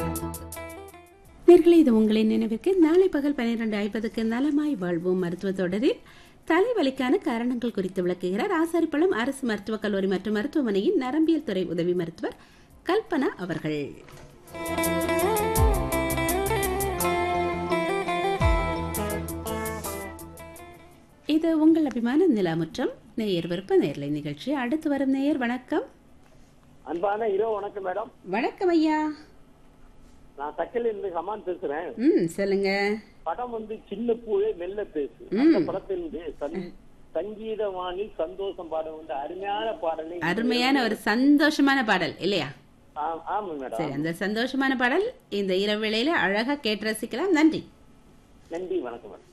நேர்களே இது உங்களின் நினைவிற்கு நாளை பகல் பன்னிரண்டு ஐம்பதுக்கு நலமாய் வாழ்வோம் மருத்துவ தொடரில் தலைவலிக்கான காரணங்கள் குறித்து விளக்குகிறார் ஆசாரிப்பள்ளம் அரசு மருத்துவக் கல்லூரி மற்றும் மருத்துவமனையின் நரம்பியல் துறை உதவி மருத்துவர் கல்பனா அவர்கள் இது உங்கள் அபிமான நிலாமுற்றம் நேயர் விருப்ப நேர்லை நிகழ்ச்சி அடுத்து வரும் நேயர் வணக்கம் அன்பான இரவு வணக்கம் மேடம் வணக்கம் ஐயா நான் தக்கல இருந்து கமான் பேசுறேன் ம் சொல்லுங்க படம் வந்து சின்ன பூவே மெல்ல பேசு அந்த படத்திலிருந்து சந்- சங்கீதவானில் சந்தோஷம் பாடம் வந்து அருமையான பாடலை அருமையான ஒரு சந்தோஷமான பாடல் இல்லையா ஆ- ஆமா மேடம் சரி அந்த சந்தோஷமான பாடல் இந்த இரவு வேளையில அழகா கேட்டு ரசிக்கலாம் நன்றி நன்றி வணக்கம் மேடம்